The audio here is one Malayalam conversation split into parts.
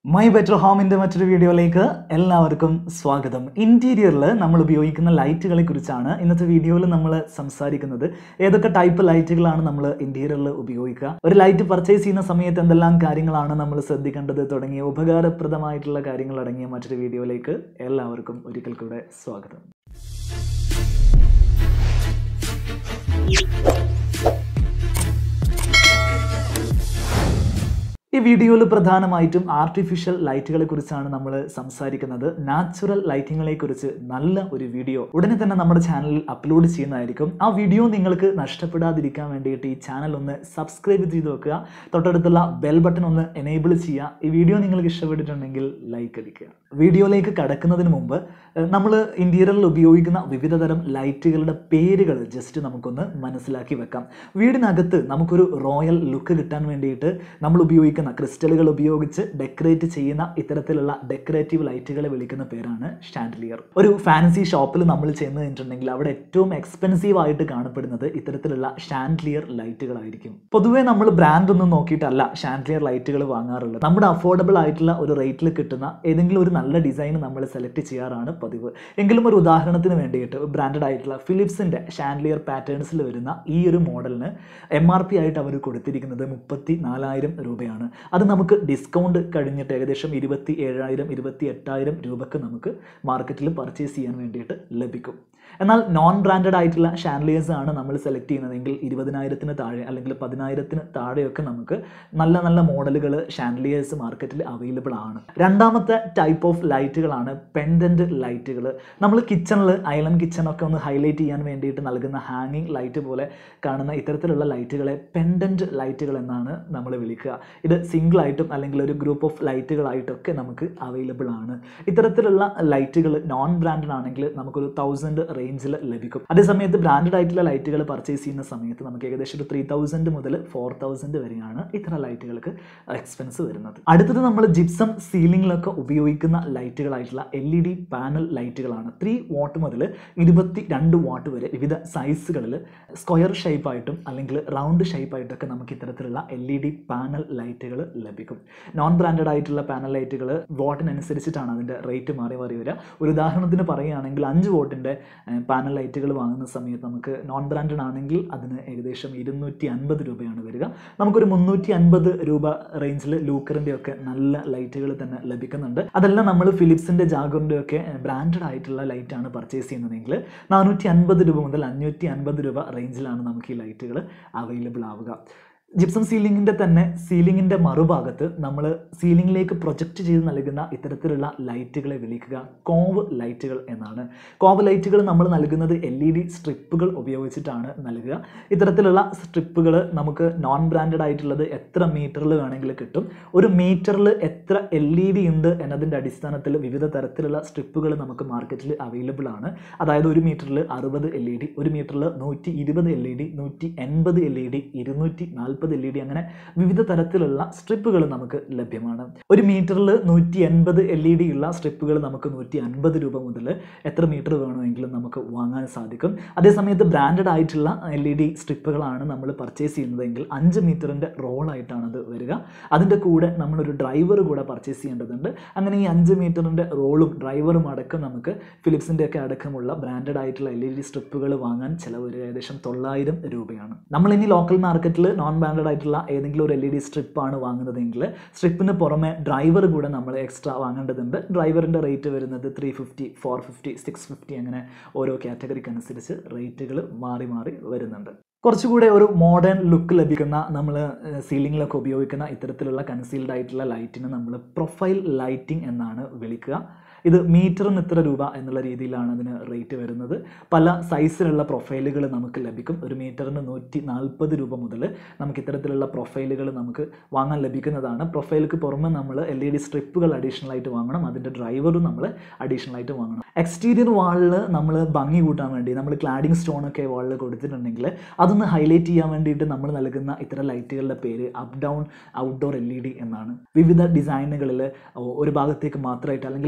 മൈ ബെറ്റർ ഹോമിൻ്റെ മറ്റൊരു വീഡിയോയിലേക്ക് എല്ലാവർക്കും സ്വാഗതം ഇൻറ്റീരിയറിൽ നമ്മൾ ഉപയോഗിക്കുന്ന ലൈറ്റുകളെ കുറിച്ചാണ് ഇന്നത്തെ വീഡിയോയിൽ നമ്മൾ സംസാരിക്കുന്നത് ഏതൊക്കെ ടൈപ്പ് ലൈറ്റുകളാണ് നമ്മൾ ഇൻറ്റീരിയറിൽ ഉപയോഗിക്കുക ഒരു ലൈറ്റ് പർച്ചേസ് ചെയ്യുന്ന സമയത്ത് എന്തെല്ലാം കാര്യങ്ങളാണ് നമ്മൾ ശ്രദ്ധിക്കേണ്ടത് തുടങ്ങിയ ഉപകാരപ്രദമായിട്ടുള്ള കാര്യങ്ങൾ അടങ്ങിയ മറ്റൊരു വീഡിയോയിലേക്ക് എല്ലാവർക്കും ഒരിക്കൽ കൂടെ സ്വാഗതം ഈ വീഡിയോയിൽ പ്രധാനമായിട്ടും ആർട്ടിഫിഷ്യൽ ലൈറ്റുകളെ കുറിച്ചാണ് നമ്മൾ സംസാരിക്കുന്നത് നാച്ചുറൽ ലൈറ്റിങ്ങളെ കുറിച്ച് നല്ല ഒരു വീഡിയോ ഉടനെ തന്നെ നമ്മുടെ ചാനലിൽ അപ്ലോഡ് ചെയ്യുന്നതായിരിക്കും ആ വീഡിയോ നിങ്ങൾക്ക് നഷ്ടപ്പെടാതിരിക്കാൻ വേണ്ടിയിട്ട് ഈ ചാനൽ ഒന്ന് സബ്സ്ക്രൈബ് ചെയ്ത് വെക്കുക തൊട്ടടുത്തുള്ള ബെൽ ബട്ടൺ ഒന്ന് എനേബിൾ ചെയ്യുക ഈ വീഡിയോ നിങ്ങൾക്ക് ഇഷ്ടപ്പെട്ടിട്ടുണ്ടെങ്കിൽ ലൈക്ക് അടിക്കുക വീഡിയോയിലേക്ക് കടക്കുന്നതിന് മുമ്പ് നമ്മൾ ഇന്റീരിയറിൽ ഉപയോഗിക്കുന്ന വിവിധ തരം ലൈറ്റുകളുടെ പേരുകൾ ജസ്റ്റ് നമുക്കൊന്ന് മനസ്സിലാക്കി വെക്കാം വീടിനകത്ത് നമുക്കൊരു റോയൽ ലുക്ക് കിട്ടാൻ വേണ്ടിയിട്ട് നമ്മൾ ഉപയോഗിക്കുന്ന ക്രിസ്റ്റലുകൾ ഉപയോഗിച്ച് ഡെക്കറേറ്റ് ചെയ്യുന്ന ഇത്തരത്തിലുള്ള ഡെക്കറേറ്റീവ് ലൈറ്റുകളെ വിളിക്കുന്ന പേരാണ് ഷാൻഡലിയർ ഒരു ഫാൻസി ഷോപ്പിൽ നമ്മൾ ചെന്ന് കഴിഞ്ഞിട്ടുണ്ടെങ്കിൽ അവിടെ ഏറ്റവും എക്സ്പെൻസീവ് ആയിട്ട് കാണപ്പെടുന്നത് ഇത്തരത്തിലുള്ള ഷാൻഡലിയർ ലൈറ്റുകളായിരിക്കും പൊതുവേ നമ്മൾ ബ്രാൻഡ് ഒന്നും നോക്കിയിട്ടല്ല ഷാൻഡലിയർ ലൈറ്റുകൾ വാങ്ങാറുള്ളത് നമ്മുടെ അഫോർഡബിൾ ആയിട്ടുള്ള ഒരു റേറ്റിൽ കിട്ടുന്ന ഏതെങ്കിലും ഒരു നല്ല ഡിസൈൻ നമ്മൾ സെലക്ട് ചെയ്യാറാണ് പതിവ് എങ്കിലും ഒരു ഉദാഹരണത്തിന് വേണ്ടിയിട്ട് ബ്രാൻഡഡ് ആയിട്ടുള്ള ഫിലിപ്സിൻ്റെ ഷാൻഡലിയർ പാറ്റേൺസിൽ വരുന്ന ഈ ഒരു മോഡലിന് എം ആർ പി ആയിട്ട് അവർ കൊടുത്തിരിക്കുന്നത് മുപ്പത്തി നാലായിരം രൂപയാണ് അത് നമുക്ക് ഡിസ്കൗണ്ട് കഴിഞ്ഞിട്ട് ഏകദേശം ഇരുപത്തി ഏഴായിരം ഇരുപത്തി എട്ടായിരം രൂപക്ക് നമുക്ക് മാർക്കറ്റിൽ പർച്ചേസ് ചെയ്യാൻ വേണ്ടിയിട്ട് ലഭിക്കും എന്നാൽ നോൺ ബ്രാൻഡഡ് ആയിട്ടുള്ള ഷാൻഡലിയേഴ്സ് ആണ് നമ്മൾ സെലക്ട് ചെയ്യുന്നതെങ്കിൽ ഇരുപതിനായിരത്തിന് താഴെ അല്ലെങ്കിൽ പതിനായിരത്തിന് താഴെയൊക്കെ നമുക്ക് നല്ല നല്ല മോഡലുകൾ ഷാൻഡലിയേഴ്സ് മാർക്കറ്റിൽ അവൈലബിൾ ആണ് രണ്ടാമത്തെ ടൈപ്പ് ഓഫ് ലൈറ്റുകളാണ് പെൻഡൻറ്റ് ലൈറ്റുകൾ നമ്മൾ കിച്ചണിൽ ഐലൻഡ് കിച്ചണൊക്കെ ഒന്ന് ഹൈലൈറ്റ് ചെയ്യാൻ വേണ്ടിയിട്ട് നൽകുന്ന ഹാങ്ങിങ് ലൈറ്റ് പോലെ കാണുന്ന ഇത്തരത്തിലുള്ള ലൈറ്റുകളെ പെൻഡൻറ്റ് ലൈറ്റുകൾ എന്നാണ് നമ്മൾ വിളിക്കുക ഇത് സിംഗിൾ ആയിട്ടും അല്ലെങ്കിൽ ഒരു ഗ്രൂപ്പ് ഓഫ് ലൈറ്റുകളായിട്ടൊക്കെ നമുക്ക് അവൈലബിൾ ആണ് ഇത്തരത്തിലുള്ള ലൈറ്റുകൾ നോൺ ബ്രാൻഡഡ് ആണെങ്കിൽ നമുക്കൊരു തൗസൻഡ് റേഞ്ചിൽ ലഭിക്കും അതേസമയത്ത് ബ്രാൻഡഡ് ആയിട്ടുള്ള ലൈറ്റുകൾ പർച്ചേസ് ചെയ്യുന്ന സമയത്ത് നമുക്ക് ഏകദേശം ഒരു ത്രീ തൗസൻഡ് മുതൽ ഫോർ തൗസൻഡ് വരെയാണ് ഇത്തരം ലൈറ്റുകൾക്ക് എക്സ്പെൻസ് വരുന്നത് അടുത്തത് നമ്മൾ ജിപ്സം സീലിംഗിലൊക്കെ ഉപയോഗിക്കുന്ന ലൈറ്റുകളായിട്ടുള്ള എൽ ഇ ഡി പാനൽ ലൈറ്റുകളാണ് ത്രീ വാട്ട് മുതൽ ഇരുപത്തി രണ്ട് വാട്ട് വരെ വിവിധ സൈസുകളിൽ സ്ക്വയർ ഷേപ്പായിട്ടും അല്ലെങ്കിൽ റൗണ്ട് ഷേപ്പായിട്ടൊക്കെ നമുക്ക് ഇത്തരത്തിലുള്ള എൽ ഇ ഡി പാനൽ ലൈറ്റുകൾ ലഭിക്കും നോൺ ബ്രാൻഡഡ് ആയിട്ടുള്ള പാനൽ ലൈറ്റുകൾ വാട്ടിനനുസരിച്ചിട്ടാണ് അതിൻ്റെ റേറ്റ് മാറി മാറി വരിക ഒരു ഉദാഹരണത്തിന് പറയുകയാണെങ്കിൽ അഞ്ച് വോട്ടിൻ്റെ പാനൽ ലൈറ്റുകൾ വാങ്ങുന്ന സമയത്ത് നമുക്ക് നോൺ ബ്രാൻഡഡ് ആണെങ്കിൽ അതിന് ഏകദേശം ഇരുന്നൂറ്റി അൻപത് രൂപയാണ് വരിക നമുക്കൊരു മുന്നൂറ്റി അൻപത് രൂപ റേഞ്ചിൽ ലൂക്കറിൻ്റെ ഒക്കെ നല്ല ലൈറ്റുകൾ തന്നെ ലഭിക്കുന്നുണ്ട് അതെല്ലാം നമ്മൾ ഫിലിപ്സിൻ്റെ ജാഗറിൻ്റെ ഒക്കെ ബ്രാൻഡഡ് ആയിട്ടുള്ള ലൈറ്റാണ് പർച്ചേസ് ചെയ്യുന്നതെങ്കിൽ നാനൂറ്റി അൻപത് രൂപ മുതൽ അഞ്ഞൂറ്റി അൻപത് രൂപ റേഞ്ചിലാണ് നമുക്ക് ഈ ലൈറ്റുകൾ അവൈലബിൾ ആവുക ജിപ്സം സീലിങ്ങിൻ്റെ തന്നെ സീലിങ്ങിൻ്റെ മറുഭാഗത്ത് നമ്മൾ സീലിങ്ങിലേക്ക് പ്രൊജക്റ്റ് ചെയ്ത് നൽകുന്ന ഇത്തരത്തിലുള്ള ലൈറ്റുകളെ വിളിക്കുക കോവ് ലൈറ്റുകൾ എന്നാണ് കോവ് ലൈറ്റുകൾ നമ്മൾ നൽകുന്നത് എൽ ഇ ഡി സ്ട്രിപ്പുകൾ ഉപയോഗിച്ചിട്ടാണ് നൽകുക ഇത്തരത്തിലുള്ള സ്ട്രിപ്പുകൾ നമുക്ക് നോൺ ബ്രാൻഡഡ് ആയിട്ടുള്ളത് എത്ര മീറ്ററിൽ വേണമെങ്കിൽ കിട്ടും ഒരു മീറ്ററിൽ എത്ര എൽ ഇ ഡി ഉണ്ട് എന്നതിൻ്റെ അടിസ്ഥാനത്തിൽ വിവിധ തരത്തിലുള്ള സ്ട്രിപ്പുകൾ നമുക്ക് മാർക്കറ്റിൽ അവൈലബിൾ ആണ് അതായത് ഒരു മീറ്ററിൽ അറുപത് എൽ ഇ ഡി ഒരു മീറ്ററിൽ നൂറ്റി ഇരുപത് എൽ ഇ ഡി നൂറ്റി എൺപത് എൽ ഇ ഡി ഇരുന്നൂറ്റി നാൽപ്പത് എൽ ഇ ഡി അങ്ങനെ വിവിധ തരത്തിലുള്ള സ്ട്രിപ്പുകൾ നമുക്ക് ലഭ്യമാണ് ഒരു മീറ്ററിൽ നൂറ്റി എൺപത് എൽ ഇ ഡി ഉള്ള സ്ട്രിപ്പുകൾ നമുക്ക് നൂറ്റി അൻപത് രൂപ മുതൽ എത്ര മീറ്റർ വേണമെങ്കിലും നമുക്ക് വാങ്ങാൻ സാധിക്കും അതേസമയത്ത് ബ്രാൻഡഡ് ആയിട്ടുള്ള എൽ ഇ ഡി സ്ട്രിപ്പുകളാണ് നമ്മൾ പർച്ചേസ് ചെയ്യുന്നതെങ്കിൽ അഞ്ച് മീറ്ററിൻ്റെ റോളായിട്ടാണ് അത് വരിക അതിൻ്റെ കൂടെ നമ്മളൊരു ഡ്രൈവർ കൂടെ പർച്ചേസ് ചെയ്യേണ്ടതുണ്ട് അങ്ങനെ ഈ അഞ്ച് മീറ്ററിൻ്റെ റോളും ഡ്രൈവറും അടക്കം നമുക്ക് ഫിലിപ്സിൻ്റെ ഒക്കെ അടക്കമുള്ള ബ്രാൻഡഡ് ആയിട്ടുള്ള എൽ ഇ ഡി സ്ട്രിപ്പുകൾ വാങ്ങാൻ ചിലവ് വരിക ഏകദേശം തൊള്ളായിരം രൂപയാണ് നമ്മളിനി ലോക്കൽ മാർക്കറ്റിൽ നോൺ ബ്രാൻഡഡ് ആയിട്ടുള്ള ഏതെങ്കിലും ഒരു എൽ ഇ ഡി സ്ട്രിപ്പാണ് വാങ്ങുന്നതെങ്കിൽ സ്ട്രിപ്പിന് പുറമെ ഡ്രൈവർ കൂടെ നമ്മൾ എക്സ്ട്രാ വാങ്ങേണ്ടതുണ്ട് ഡ്രൈവറിൻ്റെ റേറ്റ് വരുന്നത് three fifty four fifty six fifty അങ്ങനെ ഓരോ കാറ്റഗറിക്ക് അനുസരിച്ച് റേറ്റുകൾ മാറി മാറി വരുന്നുണ്ട് കുറച്ചുകൂടെ ഒരു മോഡേൺ ലുക്ക് ലഭിക്കുന്ന നമ്മൾ സീലിങ്ങിലൊക്കെ ഉപയോഗിക്കുന്ന ഇത്തരത്തിലുള്ള കൺസീൽഡ് ആയിട്ടുള്ള ലൈറ്റിന് നമ്മൾ പ്രൊഫൈൽ ലൈറ്റിംഗ് എന്നാണ് വിളിക്കുക ഇത് മീറ്ററിന് ഇത്ര രൂപ എന്നുള്ള രീതിയിലാണ് അതിന് റേറ്റ് വരുന്നത് പല സൈസിലുള്ള പ്രൊഫൈലുകൾ നമുക്ക് ലഭിക്കും ഒരു മീറ്ററിന് നൂറ്റി നാൽപ്പത് രൂപ മുതൽ നമുക്ക് ഇത്തരത്തിലുള്ള പ്രൊഫൈലുകൾ നമുക്ക് വാങ്ങാൻ ലഭിക്കുന്നതാണ് പ്രൊഫൈലുക്ക് പുറമെ നമ്മൾ എൽ ഇ ഡി സ്ട്രിപ്പുകൾ അഡീഷണൽ ആയിട്ട് വാങ്ങണം അതിൻ്റെ ഡ്രൈവറും നമ്മൾ അഡീഷണൽ ആയിട്ട് വാങ്ങണം എക്സ്റ്റീരിയർ വാളിൽ നമ്മൾ ഭംഗി കൂട്ടാൻ വേണ്ടി നമ്മൾ ക്ലാഡിംഗ് സ്റ്റോണൊക്കെ വാളിൽ കൊടുത്തിട്ടുണ്ടെങ്കിൽ അതൊന്ന് ഹൈലൈറ്റ് ചെയ്യാൻ വേണ്ടിയിട്ട് നമ്മൾ നൽകുന്ന ഇത്തരം ലൈറ്റുകളുടെ പേര് up down outdoor L E D എന്നാണ് വിവിധ ഡിസൈനുകളിൽ ഒരു ഭാഗത്തേക്ക് മാത്രമായിട്ട് അല്ലെങ്കിൽ രണ്ട്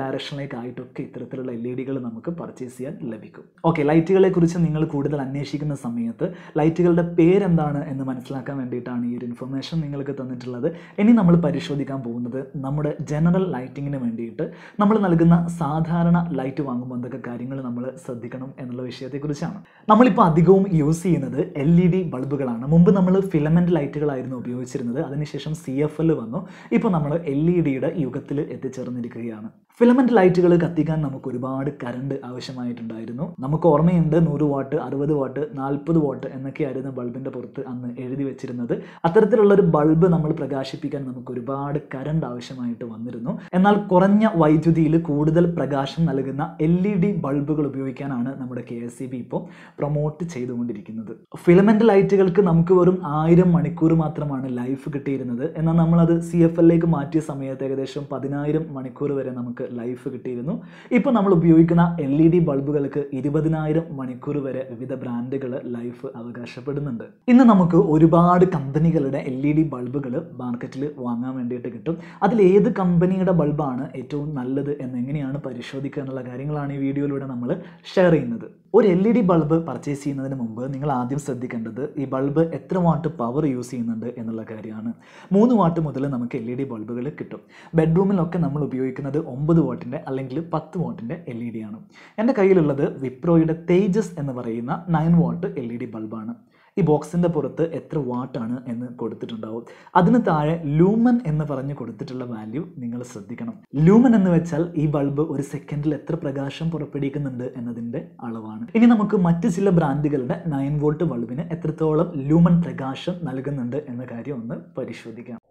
ഡയറക്ഷനിലേക്കായിട്ടൊക്കെ ഇത്തരത്തിലുള്ള എൽ ഇ ഡികൾ നമുക്ക് പർച്ചേസ് ചെയ്യാൻ ലഭിക്കും ഓക്കെ ലൈറ്റുകളെ കുറിച്ച് നിങ്ങൾ കൂടുതൽ അന്വേഷിക്കുന്ന സമയത്ത് ലൈറ്റുകളുടെ പേരെന്താണ് എന്ന് മനസ്സിലാക്കാൻ വേണ്ടിയിട്ടാണ് ഈ ഒരു ഇൻഫർമേഷൻ നിങ്ങൾക്ക് തന്നിട്ടുള്ളത് ഇനി നമ്മൾ പരിശോധിക്കാൻ പോകുന്നത് നമ്മുടെ ജനറൽ ലൈറ്റിങ്ങിന് വേണ്ടിയിട്ട് നമ്മൾ നൽകുന്ന സാധാരണ ലൈറ്റ് വാങ്ങുമ്പോൾ എന്തൊക്കെ കാര്യങ്ങൾ നമ്മൾ ശ്രദ്ധിക്കണം എന്നുള്ള വിഷയത്തെക്കുറിച്ചാണ് നമ്മളിപ്പോൾ അധികവും യൂസ് ചെയ്യുന്നത് എൽ ഇ ഡി ബൾബുകളാണ് മുമ്പ് നമ്മൾ ഫിലമെൻറ്റ് ലൈറ്റുകളായിരുന്നു ഉപയോഗിച്ചിരുന്നത് അതിനുശേഷം സി എഫ് എൽ വന്നു ഇപ്പോൾ നമ്മൾ എൽ ഇ ഡിയുടെ യുഗത്തിൽ എത്തിച്ചേർന്നിരിക്കുകയാണ് ഫിലമെൻറ്റ് ലൈറ്റുകൾ കത്തിക്കാൻ നമുക്ക് ഒരുപാട് കറണ്ട് ആവശ്യമായിട്ടുണ്ടായിരുന്നു നമുക്ക് ഓർമ്മയുണ്ട് നൂറ് വാട്ട് അറുപത് വാട്ട് നാൽപ്പത് വാട്ട് എന്നൊക്കെയായിരുന്നു ബൾബിൻ്റെ പുറത്ത് അന്ന് എഴുതി വെച്ചിരുന്നത് അത്തരത്തിലുള്ള ഒരു ബൾബ് നമ്മൾ പ്രകാശിപ്പിക്കാൻ നമുക്ക് ഒരുപാട് കറണ്ട് ആവശ്യമായിട്ട് വന്നിരുന്നു എന്നാൽ കുറഞ്ഞ വൈദ്യുതിയിൽ കൂടുതൽ പ്രകാശം നൽകുന്ന എൽ ഇ ഡി ബൾബുകൾ ഉപയോഗിക്കാനാണ് നമ്മുടെ കെ എസ് സി ബി ഇപ്പോൾ പ്രൊമോട്ട് ചെയ്തുകൊണ്ടിരിക്കുന്നത് ഫിലമെൻ്റ് ലൈറ്റുകൾക്ക് നമുക്ക് വെറും ആയിരം മണിക്കൂർ മാത്രമാണ് ലൈഫ് കിട്ടിയിരുന്നത് എന്നാൽ നമ്മളത് സി എഫ് എല്ലിലേക്ക് മാറ്റിയ സമയത്ത് ഏകദേശം പതിനായിരം മണിക്കൂർ വരെ നമുക്ക് ലൈഫ് കിട്ടിയിരുന്നു ഇപ്പോൾ നമ്മൾ ഉപയോഗിക്കുന്ന എൽ ഇ ഡി ബൾബുകൾക്ക് ഇരുപതിനായിരം മണിക്കൂർ വരെ വിവിധ ബ്രാൻഡുകൾ ലൈഫ് അവകാശപ്പെടുന്നുണ്ട് ഇന്ന് നമുക്ക് ഒരുപാട് കമ്പനികളുടെ എൽ ഇ ഡി ബൾബുകൾ മാർക്കറ്റിൽ വാങ്ങാൻ വേണ്ടിയിട്ട് കിട്ടും അതിൽ ഏത് കമ്പനിയുടെ ബൾബാണ് ഏറ്റവും നല്ലത് എന്ന് എങ്ങനെയാണ് പരിശോധിക്കുക എന്നുള്ള കാര്യങ്ങളാണ് ഈ വീഡിയോയിലൂടെ നമ്മൾ ഷെയർ ചെയ്യുന്നത് ഒരു L E D bulb purchase ചെയ്യുന്നതിന് മുമ്പ് നിങ്ങൾ ആദ്യം ശ്രദ്ധിക്കേണ്ടത് ഈ ബൾബ് എത്ര വാട്ട് പവർ യൂസ് ചെയ്യുന്നുണ്ട് എന്നുള്ള കാര്യമാണ് മൂന്ന് വാട്ട് മുതൽ നമുക്ക് എൽ ഇ ഡി ബൾബുകൾ കിട്ടും ബെഡ്റൂമിലൊക്കെ നമ്മൾ ഉപയോഗിക്കുന്നത് ഒമ്പത് വാട്ടിൻ്റെ അല്ലെങ്കിൽ പത്ത് വാട്ടിൻ്റെ എൽ ഇ ഡി ആണ് എൻ്റെ കയ്യിലുള്ളത് വിപ്രോയുടെ തേജസ് എന്ന് പറയുന്ന nine watt L E D ബൾബാണ് ഈ ബോക്സിൻ്റെ പുറത്ത് എത്ര വാട്ടാണ് എന്ന് കൊടുത്തിട്ടുണ്ടാവും അതിന് താഴെ ലൂമൻ എന്ന് പറഞ്ഞ് കൊടുത്തിട്ടുള്ള വാല്യൂ നിങ്ങൾ ശ്രദ്ധിക്കണം ലൂമൻ എന്ന് വെച്ചാൽ ഈ ബൾബ് ഒരു സെക്കൻഡിൽ എത്ര പ്രകാശം പുറപ്പെടുവിക്കുന്നുണ്ട് എന്നതിൻ്റെ അളവാണ് ഇനി നമുക്ക് മറ്റ് ചില ബ്രാൻഡുകളുടെ നയൻ വോൾട്ട് ബൾബിന് എത്രത്തോളം ലൂമൻ പ്രകാശം നൽകുന്നുണ്ട് എന്ന കാര്യം ഒന്ന് പരിശോധിക്കാം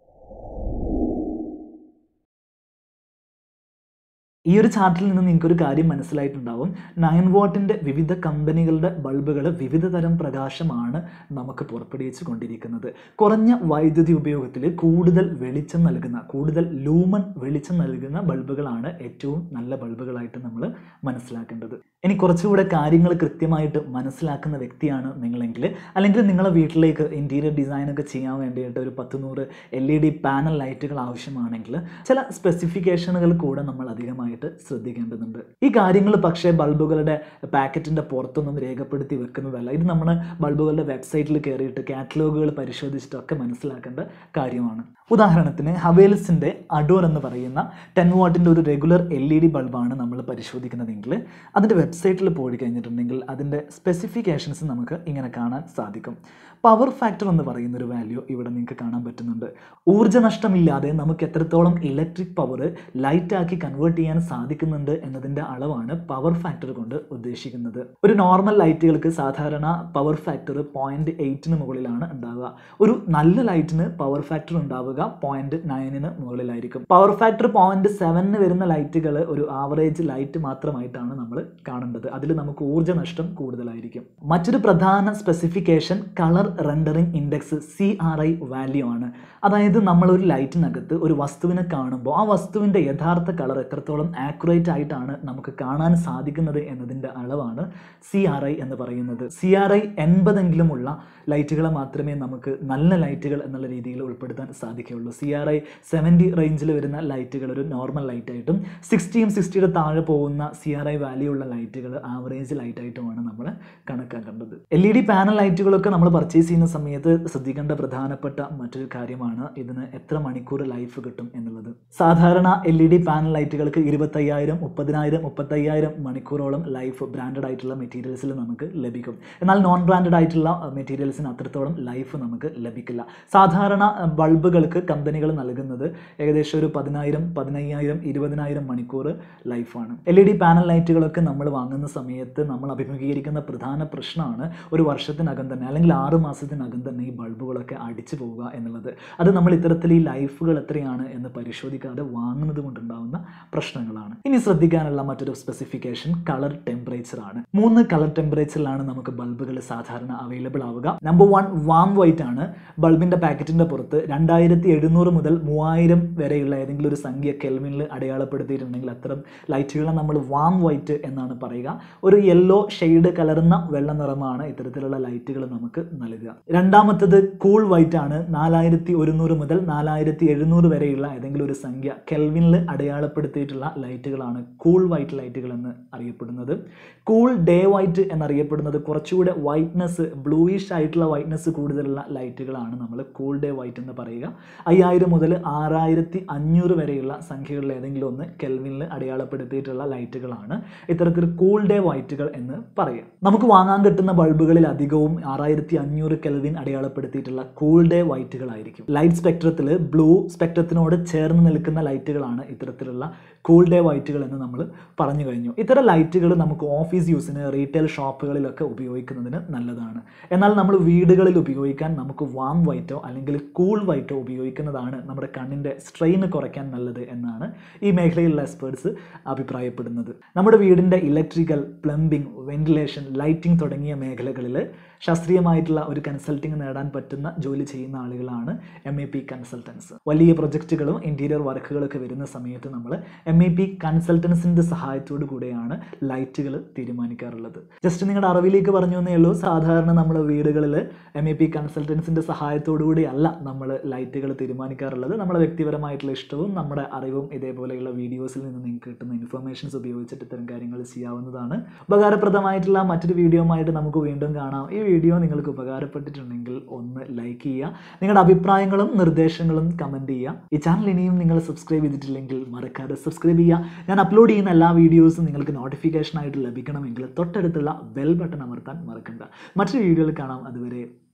ഈ ഒരു ചാർട്ടിൽ നിന്ന് നിങ്ങൾക്ക് ഒരു കാര്യം മനസ്സിലായിട്ടുണ്ടാവും നയൻ വാട്ടിൻ്റെ വിവിധ കമ്പനികളുടെ ബൾബുകൾ വിവിധ തരം പ്രകാശമാണ് നമുക്ക് പുറപ്പെടുവിച്ചു കൊണ്ടിരിക്കുന്നത് കുറഞ്ഞ വൈദ്യുതി ഉപയോഗത്തിൽ കൂടുതൽ വെളിച്ചം നൽകുന്ന കൂടുതൽ ലൂമൻ വെളിച്ചം നൽകുന്ന ബൾബുകളാണ് ഏറ്റവും നല്ല ബൾബുകളായിട്ട് നമ്മൾ മനസ്സിലാക്കേണ്ടത് ഇനി കുറച്ചുകൂടെ കാര്യങ്ങൾ കൃത്യമായിട്ട് മനസ്സിലാക്കുന്ന വ്യക്തിയാണ് നിങ്ങളെങ്കിൽ അല്ലെങ്കിൽ നിങ്ങളെ വീട്ടിലേക്ക് ഇൻറ്റീരിയർ ഡിസൈനൊക്കെ ചെയ്യാൻ വേണ്ടിയിട്ട് ഒരു പത്ത് നൂറ് എൽ ഇ ഡി പാനൽ ലൈറ്റുകൾ ആവശ്യമാണെങ്കിൽ ചില സ്പെസിഫിക്കേഷനുകൾ കൂടെ നമ്മൾ അധികമായിട്ട് ശ്രദ്ധിക്കേണ്ടതുണ്ട് ഈ കാര്യങ്ങൾ പക്ഷേ ബൾബുകളുടെ പാക്കറ്റിൻ്റെ പുറത്തൊന്നും രേഖപ്പെടുത്തി വെക്കുന്നതല്ല ഇത് നമ്മൾ ബൾബുകളുടെ വെബ്സൈറ്റിൽ കയറിയിട്ട് കാറ്റലോഗുകൾ പരിശോധിച്ചിട്ടൊക്കെ മനസ്സിലാക്കേണ്ട കാര്യമാണ് ഉദാഹരണത്തിന് ഹവേൽസിൻ്റെ അഡോർ എന്ന് പറയുന്ന ടെൻ വാട്ടിൻ്റെ ഒരു റെഗുലർ എൽ ഇ ഡി ബൾബാണ് നമ്മൾ പരിശോധിക്കുന്നതെങ്കിൽ അതിൻ്റെ വെബ്സൈറ്റിൽ പോയി കഴിഞ്ഞിട്ടുണ്ടെങ്കിൽ അതിൻ്റെ സ്പെസിഫിക്കേഷൻസ് നമുക്ക് ഇങ്ങനെ കാണാൻ സാധിക്കും പവർ ഫാക്ടർ എന്ന് പറയുന്ന ഒരു വാല്യൂ ഇവിടെ നിങ്ങൾക്ക് കാണാൻ പറ്റുന്നുണ്ട് ഊർജ്ജനഷ്ടമില്ലാതെ നമുക്ക് എത്രത്തോളം ഇലക്ട്രിക് പവർ ലൈറ്റാക്കി കൺവേർട്ട് ചെയ്യാൻ സാധിക്കുന്നുണ്ട് എന്നതിൻ്റെ അളവാണ് പവർ ഫാക്ടർ കൊണ്ട് ഉദ്ദേശിക്കുന്നത് ഒരു നോർമൽ ലൈറ്റുകൾക്ക് സാധാരണ പവർ ഫാക്ടർ പോയിന്റ് എയ്റ്റിന് മുകളിലാണ് ഉണ്ടാവുക ഒരു നല്ല ലൈറ്റിന് പവർ ഫാക്ടർ ഉണ്ടാവുക പോയിന്റ് നയനിന് മുകളിലായിരിക്കും പവർ ഫാക്ടർ പോയിന്റ് സെവനിന് വരുന്ന ലൈറ്റുകൾ ഒരു ആവറേജ് ലൈറ്റ് മാത്രമായിട്ടാണ് നമ്മൾ കാണേണ്ടത് അതിൽ നമുക്ക് ഊർജ്ജ നഷ്ടം കൂടുതലായിരിക്കും മറ്റൊരു പ്രധാന specification colour rendering index C R I value ആണ് അതായത് നമ്മളൊരു ലൈറ്റിനകത്ത് ഒരു വസ്തുവിനെ കാണുമ്പോൾ ആ വസ്തുവിൻ്റെ യഥാർത്ഥ കളർ എത്രത്തോളം ആക്യുറേറ്റ് ആയിട്ടാണ് നമുക്ക് കാണാൻ സാധിക്കുന്നത് എന്നതിൻ്റെ അളവാണ് സി ആർ ഐ എന്ന് പറയുന്നത് സി ആർ ഐ എൺപതെങ്കിലുമുള്ള ലൈറ്റുകളെ മാത്രമേ നമുക്ക് നല്ല ലൈറ്റുകൾ എന്നുള്ള രീതിയിൽ ഉൾപ്പെടുത്താൻ സാധിക്കുകയുള്ളൂ സി ആർ ഐ സെവൻറ്റി റേഞ്ചിൽ വരുന്ന ലൈറ്റുകൾ ഒരു നോർമൽ ലൈറ്റായിട്ടും സിക്സ്റ്റിയും സിക്സ്റ്റിയുടെ താഴെ പോകുന്ന സി ആർ ഐ വാല്യൂ ഉള്ള ലൈറ്റുകൾ ആവറേജ് ലൈറ്റായിട്ടുമാണ് നമ്മൾ കണക്കാക്കേണ്ടത് എൽ ഇ ഡി പാനൽ ലൈറ്റുകളൊക്കെ നമ്മൾ പർച്ചേസ് ചെയ്യുന്ന സമയത്ത് ശ്രദ്ധിക്കേണ്ട പ്രധാനപ്പെട്ട മറ്റൊരു കാര്യമാണ് ഇതിന് എത്ര മണിക്കൂർ ലൈഫ് കിട്ടും എന്നുള്ളത് സാധാരണ എൽ ഇ ഡി പാനൽ ലൈറ്റുകൾക്ക് ഇരുപത്തയ്യായിരം മുപ്പതിനായിരം മുപ്പത്തയ്യായിരം മണിക്കൂറോളം ലൈഫ് ബ്രാൻഡഡ് ആയിട്ടുള്ള മെറ്റീരിയൽസിൽ നമുക്ക് ലഭിക്കും എന്നാൽ നോൺ ബ്രാൻഡഡ് ആയിട്ടുള്ള മെറ്റീരിയൽസിന് അത്രത്തോളം ലൈഫ് നമുക്ക് ലഭിക്കില്ല സാധാരണ ബൾബുകൾക്ക് കമ്പനികൾ നൽകുന്നത് ഏകദേശം ഒരു പതിനായിരം പതിനയ്യായിരം ഇരുപതിനായിരം മണിക്കൂർ ലൈഫാണ് എൽ ഇ ഡി പാനൽ ലൈറ്റുകളൊക്കെ നമ്മൾ വാങ്ങുന്ന സമയത്ത് നമ്മൾ അഭിമുഖീകരിക്കുന്ന പ്രധാന പ്രശ്നമാണ് ഒരു വർഷത്തിനകം തന്നെ അല്ലെങ്കിൽ ആറ് മാസത്തിനകം തന്നെ ഈ ബൾബുകളൊക്കെ അടിച്ചു പോവുക എന്നുള്ളത് അത് നമ്മൾ ഇത്തരത്തിൽ ഈ ലൈഫുകൾ എത്രയാണ് എന്ന് പരിശോധിക്കാതെ വാങ്ങുന്നത് കൊണ്ടുണ്ടാകുന്ന പ്രശ്നങ്ങളാണ് ഇനി ശ്രദ്ധിക്കാനുള്ള മറ്റൊരു സ്പെസിഫിക്കേഷൻ കളർ ടെമ്പറേച്ചർ ആണ് മൂന്ന് കളർ ടെമ്പറേച്ചറിലാണ് നമുക്ക് ബൾബുകൾ സാധാരണ അവൈലബിൾ ആവുക നമ്പർ വൺ വാം വൈറ്റ് ആണ് ബൾബിന്റെ പാക്കറ്റിന്റെ പുറത്ത് രണ്ടായിരത്തി എഴുന്നൂറ് മുതൽ മൂവായിരം വരെയുള്ള ഏതെങ്കിലും ഒരു സംഖ്യ കെൽവിനിൽ അടയാളപ്പെടുത്തിയിട്ടുണ്ടെങ്കിൽ അത്തരം ലൈറ്റുകളെ നമ്മൾ വാം വൈറ്റ് എന്നാണ് പറയുക ഒരു യെല്ലോ ഷെയ്ഡ് കലർന്ന വെള്ള നിറമാണ് ഇത്തരത്തിലുള്ള ലൈറ്റുകൾ നമുക്ക് നൽകുക നൽകുക രണ്ടാമത്തത് കൂൾ വൈറ്റ് ആണ് നാലായിരത്തി ഒരുന്നൂറ് മുതൽ നാലായിരത്തി എഴുന്നൂറ് വരെയുള്ള ഏതെങ്കിലും ഒരു സംഖ്യ കെൽവിനിൽ അടയാളപ്പെടുത്തിയിട്ടുള്ള ലൈറ്റുകളാണ് കൂൾ വൈറ്റ് ലൈറ്റുകൾ എന്ന് അറിയപ്പെടുന്നത് കൂൾ ഡേ വൈറ്റ് എന്നറിയപ്പെടുന്നത് കുറച്ചുകൂടെ വൈറ്റ്നസ് ബ്ലൂയിഷ് ആയിട്ടുള്ള വൈറ്റ്നസ് കൂടുതലുള്ള ലൈറ്റുകളാണ് നമ്മൾ കൂൾ ഡേ വൈറ്റ് എന്ന് പറയുക അയ്യായിരം മുതൽ ആറായിരത്തി അഞ്ഞൂറ് വരെയുള്ള സംഖ്യകളിൽ ഏതെങ്കിലും ഒന്ന് കെൽവിനിൽ അടയാളപ്പെടുത്തിയിട്ടുള്ള ലൈറ്റുകളാണ് ഇത്തരത്തിൽ കൂൾ ഡേ വൈറ്റുകൾ എന്ന് പറയുക നമുക്ക് വാങ്ങാൻ കിട്ടുന്ന ബൾബുകളിൽ അധികവും ആറായിരത്തി അഞ്ഞൂറ് കെൽവിൻ അടയാളപ്പെടുത്തിയിട്ടുള്ള കൂൾ ഡേ വൈറ്റുകളായിരിക്കും ലൈറ്റ് സ്പെക്ട്രത്തിൽ ബ്ലൂ സ്പെക്ട്രത്തിനോട് ചേർന്ന് നിൽക്കുന്ന ലൈറ്റുകളാണ് ഇത്തരത്തിലുള്ള കൂൾ ഡേ വൈറ്റുകൾ എന്ന് നമ്മൾ പറഞ്ഞു കഴിഞ്ഞു ഇത്തരം ലൈറ്റുകൾ നമുക്ക് ഓഫീസ് യൂസിന് റീറ്റെയിൽ ഷോപ്പുകളിലൊക്കെ ഉപയോഗിക്കുന്നതിന് നല്ലതാണ് എന്നാൽ നമ്മൾ വീടുകളിൽ ഉപയോഗിക്കാൻ നമുക്ക് വാം വൈറ്റോ അല്ലെങ്കിൽ കൂൾ വൈറ്റോ ഉപയോഗിക്കുന്നതാണ് നമ്മുടെ കണ്ണിൻ്റെ സ്ട്രെയിൻ കുറയ്ക്കാൻ നല്ലത് എന്നാണ് ഈ മേഖലയിലുള്ള എക്സ്പേർട്സ് അഭിപ്രായപ്പെടുന്നത് നമ്മുടെ വീടിൻ്റെ ഇലക്ട്രിക്കൽ പ്ലംബിംഗ് വെന്റിലേഷൻ ലൈറ്റിംഗ് തുടങ്ങിയ മേഖലകളിൽ ശാസ്ത്രീയമായിട്ടുള്ള ഒരു കൺസൾട്ടിങ് നേടാൻ പറ്റുന്ന ജോലി ചെയ്യുന്ന ആളുകളാണ് എം എ പി കൺസൾട്ടൻസ് വലിയ പ്രൊജക്റ്റുകളും ഇൻറ്റീരിയർ വർക്കുകളൊക്കെ വരുന്ന സമയത്ത് നമ്മൾ എം എ പി കൺസൾട്ടൻസിൻ്റെ സഹായത്തോടു കൂടെയാണ് ലൈറ്റുകൾ തീരുമാനിക്കാറുള്ളത് ജസ്റ്റ് നിങ്ങളുടെ അറിവിലേക്ക് പറഞ്ഞു എന്നേ ഉള്ളൂ സാധാരണ നമ്മുടെ വീടുകളിൽ എം എ പി കൺസൾട്ടൻസിൻ്റെ സഹായത്തോടു കൂടിയല്ല നമ്മൾ ലൈറ്റുകൾ തീരുമാനിക്കാറുള്ളത് നമ്മുടെ വ്യക്തിപരമായിട്ടുള്ള ഇഷ്ടവും നമ്മുടെ അറിവും ഇതേപോലെയുള്ള വീഡിയോസിൽ നിന്ന് നിങ്ങൾക്ക് കിട്ടുന്ന ഇൻഫർമേഷൻസ് ഉപയോഗിച്ചിട്ട് ഇത്തരം കാര്യങ്ങൾ ചെയ്യാവുന്നതാണ് ഉപകാരപ്രദമായിട്ടുള്ള മറ്റൊരു വീഡിയോയുമായിട്ട് നമുക്ക് വീണ്ടും കാണാം ഈ വീഡിയോ നിങ്ങൾക്ക് ഉപകാരപ്പെട്ടിട്ടുണ്ടെങ്കിൽ ഒന്ന് ലൈക്ക് ചെയ്യുക നിങ്ങളുടെ അഭിപ്രായങ്ങളും നിർദ്ദേശങ്ങളും കമൻറ്റ് ചെയ്യുക ഈ ചാനൽ ഇനിയും നിങ്ങൾ സബ്സ്ക്രൈബ് ചെയ്തിട്ടില്ലെങ്കിൽ മറക്കാതെ സബ്സ്ക്രൈബ് ചെയ്യുക ഞാൻ അപ്ലോഡ് ചെയ്യുന്ന എല്ലാ വീഡിയോസും നിങ്ങൾക്ക് നോട്ടിഫിക്കേഷൻ ആയിട്ട് ലഭിക്കണമെങ്കിൽ തൊട്ടടുത്തുള്ള ബെൽ ബട്ടൺ അമർത്താൻ മറക്കണ്ട മറ്റൊരു വീഡിയോയിൽ കാണാം അതുവരെ